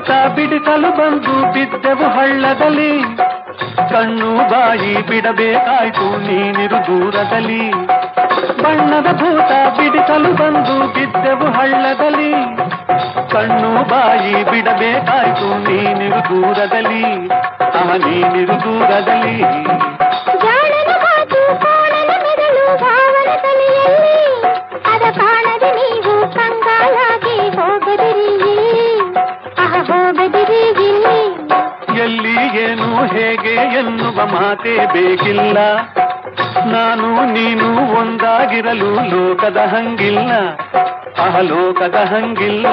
ಭೂತ ಬಿಡಿಸಲು ಬಂದು ಬಿದ್ದೆವು ಹಳ್ಳದಲ್ಲಿ ಕಣ್ಣು ಬಾಯಿ ಬಿಡಬೇಕಾಯ್ತು ನೀನಿರು ದೂರದಲ್ಲಿ ಬಣ್ಣದ ಭೂತ ಬಿಡಿಸಲು ಬಂದು ಬಿದ್ದೆವು ಹಳ್ಳದಲ್ಲಿ ಕಣ್ಣು ಬಾಯಿ ಬಿಡಬೇಕಾಯ್ತು ನೀನಿರು ದೂರದಲ್ಲಿ ಆ ನೀನಿರು ದೂರದಲ್ಲಿ ಜಾಣನ ಮಾತು ಕೋಣನ ಮೆದುಳು ಭಾವನ ತಲೆಯಲ್ಲಿ ಅದ ಕಾಣದೆ ನೀವು ಕಂಗಾಲಾಗಿ ಹೋಗದಿರಿ ಅಹ ಹೋಗದಿರಿ ಇಲ್ಲಿ ಎಲ್ಲಿ ಏನು ಹೇಗೆ ಎನ್ನುವ ಮಾತೇ ಬೇಕಿಲ್ಲ ನಾನು ನೀನು ಒಂದಾಗಿರಲು ಲೋಕದ ಹಂಗಿಲ್ಲ ಅಹ ಲೋಕದ ಹಂಗಿಲ್ಲ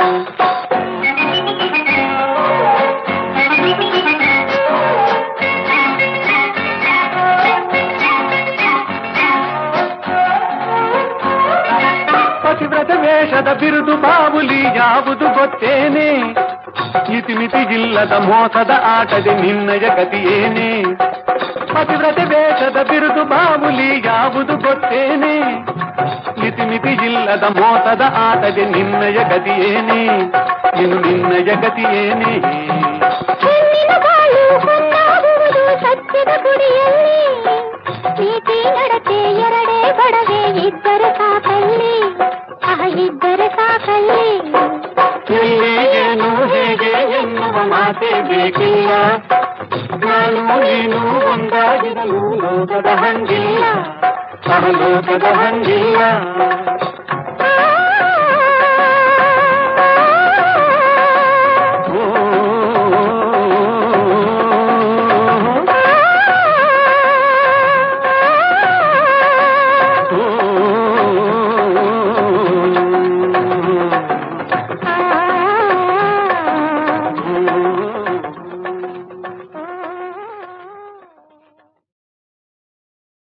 ಪತಿವ್ರತ ವೇಷದ ಬಿರುದು ಬಾವುಲಿ ಯಾವುದು ಗೊತ್ತೇನೆ ಇತಿಮಿತಿಗಿಲ್ಲದ ಮೋಸದ ಆಟದೆ ನಿನ್ನಯ ಗತಿಯೇನೆ ಪತಿವ್ರತ ವೇಷದ ಬಿರುದು ಬಾವುಲಿ ಯಾವುದು ಗೊತ್ತೇನೆ ಇತಿಮಿತಿಗಿಲ್ಲದ ಮೋಸದ ಆಟದೆ ನಿನ್ನಯ ಗತಿಯೇನೆ ಇನ್ನು ನಿನ್ನಯ ಗತಿಯೇನೆ ಹೆಣ್ಣಿನ ಬಾಳು ಹೊನ್ನಾಗುವುದು ಸತ್ಯದ ಗುಡಿಯಲ್ಲಿ ನೀತಿ ನಡತೆ ಎರಡೇ ಬಡವೆ ಇದ್ದರೆ ಸಾಕಲ್ಲಿ ಅಹ ಇದ್ದರೆ ಸಾಕಲ್ಲಿ ಎಲ್ಲಿ ಏನು ಹೇಗೆ ಎನ್ನುವ ಮಾತೇ ಬೇಕಿಲ್ಲ ನಾನು ನೀನು ಒಂದಾಗಿರಲು ಲೋಕದ ಹಂಗಿಲ್ಲ ಸಹ ಲೋಕದ ಹಂಗಿಲ್ಲ